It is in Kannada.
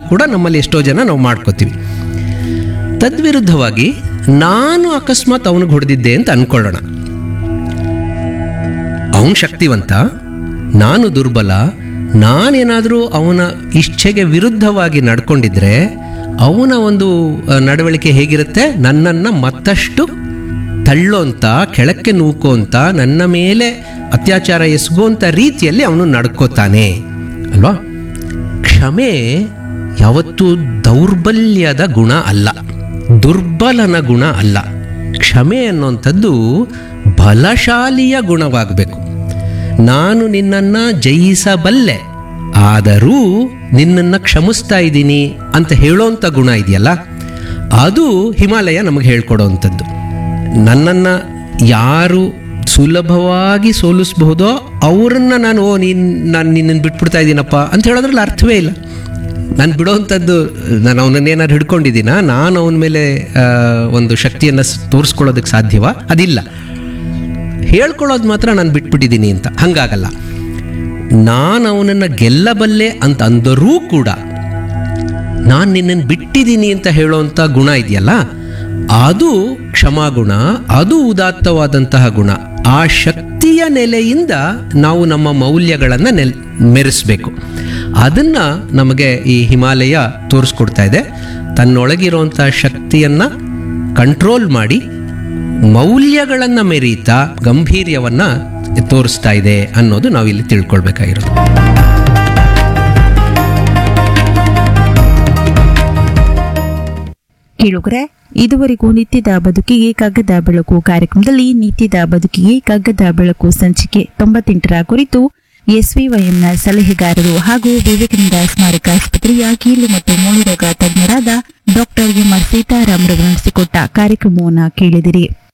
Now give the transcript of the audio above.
ಕೂಡ ನಮ್ಮಲ್ಲಿ ಎಷ್ಟೋ ಜನ ನಾವು ಮಾಡ್ಕೋತೀವಿ ತದ್ವಿರುದ್ಧವಾಗಿ ನಾನು ಅಕಸ್ಮಾತ್ ಅವನಿಗೆ ಹೊಡೆದಿದ್ದೆ ಅಂತ ಅನ್ಕೊಳ್ಳೋಣ ಅವನು ಶಕ್ತಿವಂತ ನಾನು ದುರ್ಬಲ ನಾನೇನಾದರೂ ಅವನ ಇಚ್ಛೆಗೆ ವಿರುದ್ಧವಾಗಿ ನಡ್ಕೊಂಡಿದ್ರೆ ಅವನ ಒಂದು ಆ, ನಡವಳಿಕೆ ಹೇಗಿರುತ್ತೆ ನನ್ನನ್ನು ಮತ್ತಷ್ಟು ತಳ್ಳೋಂತ ಕೆಳಕ್ಕೆ ನೂಕೋಂತ ನನ್ನ ಮೇಲೆ ಅತ್ಯಾಚಾರ ಎಸಗುವಂಥ ರೀತಿಯಲ್ಲಿ ಅವನು ನಡ್ಕೋತಾನೆ ಅಲ್ವಾ ಕ್ಷಮೆ ಯಾವತ್ತೂ ದೌರ್ಬಲ್ಯದ ಗುಣ ಅಲ್ಲ ದುರ್ಬಲನ ಗುಣ ಅಲ್ಲ ಕ್ಷಮೆ ಅನ್ನುವಂಥದ್ದು ಬಲಶಾಲಿಯ ಗುಣವಾಗಬೇಕು ನಾನು ನಿನ್ನನ್ನು ಜಯಿಸಬಲ್ಲೆ ಆದರೂ ನಿನ್ನನ್ನು ಕ್ಷಮಿಸ್ತಾ ಇದ್ದೀನಿ ಅಂತ ಹೇಳೋಂಥ ಗುಣ ಇದೆಯಲ್ಲ ಅದು ಹಿಮಾಲಯ ನಮಗೆ ಹೇಳ್ಕೊಡೋವಂಥದ್ದು ನನ್ನನ್ನು ಯಾರು ಸುಲಭವಾಗಿ ಸೋಲಿಸಬಹುದೋ ಅವರನ್ನು ನಾನು ಓ ನೀನು ನಾನು ನಿನ್ನನ್ನು ಬಿಟ್ಬಿಡ್ತಾ ಇದ್ದೀನಪ್ಪ ಅಂತ ಹೇಳೋದ್ರಲ್ಲಿ ಅರ್ಥವೇ ಇಲ್ಲ ನಾನು ಬಿಡೋವಂಥದ್ದು ನಾನು ಅವನನ್ನ ಏನಾದ್ರು ಹಿಡ್ಕೊಂಡಿದ್ದೀನ ನಾನು ಅವನ ಮೇಲೆ ಆ, ಒಂದು ಶಕ್ತಿಯನ್ನು ತೋರಿಸ್ಕೊಳ್ಳೋದಕ್ಕೆ ಸಾಧ್ಯವಾ ಅದಿಲ್ಲ ಹೇಳ್ಕೊಳ್ಳೋದು ಮಾತ್ರ ನಾನು ಬಿಟ್ಬಿಟ್ಟಿದ್ದೀನಿ ಅಂತ ಹಂಗಾಗಲ್ಲ ನಾನು ಅವನನ್ನು ಗೆಲ್ಲಬಲ್ಲೆ ಅಂತ ಅಂದರೂ ಕೂಡ ನಾನು ನಿನ್ನನ್ನು ಬಿಟ್ಟಿದ್ದೀನಿ ಅಂತ ಹೇಳೋವಂಥ ಗುಣ ಇದೆಯಲ್ಲ ಅದು ಕ್ಷಮಾಗುಣ ಅದು ಉದಾತ್ತವಾದಂತಹ ಗುಣ ಆ ಶಕ್ತಿಯ ನೆಲೆಯಿಂದ ನಾವು ನಮ್ಮ ಮೌಲ್ಯಗಳನ್ನು ನೆಲ್ ಮೆರೆಸಬೇಕು ಅದನ್ನು ನಮಗೆ ಈ ಹಿಮಾಲಯ ತೋರಿಸ್ಕೊಡ್ತಾ ಇದೆ ತನ್ನೊಳಗಿರುವಂಥ ಶಕ್ತಿಯನ್ನು ಕಂಟ್ರೋಲ್ ಮಾಡಿ ಮೌಲ್ಯಗಳನ್ನು ಮೆರೀತಾ ಗಂಭೀರ್ಯವನ್ನು ತೋರಿಸ್ತಾ ಇದೆ ಅನ್ನೋದು ನಾವಿಲ್ಲಿ ತಿಳ್ಕೊಳ್ಬೇಕಾಗಿರೋದು ಕೇಳುಗರೆ ಇದುವರೆಗೂ ನಿತ್ಯದ ಬದುಕಿಗೆ ಕಗ್ಗದ ಬೆಳಕು ಕಾರ್ಯಕ್ರಮದಲ್ಲಿ ನಿತ್ಯದ ಬದುಕಿಗೆ ಕಗ್ಗದ ಬೆಳಕು ಸಂಚಿಕೆ ತೊಂಬತ್ತೆಂಟರ ಕುರಿತು ಎಸ್ವಿವೈಎಂನ ಸಲಹೆಗಾರರು ಹಾಗೂ ವಿವೇಕಾನಂದ ಸ್ಮಾರಕ ಆಸ್ಪತ್ರೆಯ ಕೀಲು ಮತ್ತು ಮೂಳೆರೋಗ ತಜ್ಞರಾದ ಡಾಕ್ಟರ್ ಎಂಆರ್ ಸೀತಾರಾಮರವರು ನಡೆಸಿಕೊಟ್ಟ ಕಾರ್ಯಕ್ರಮವನ್ನು ಕೇಳಿದಿರಿ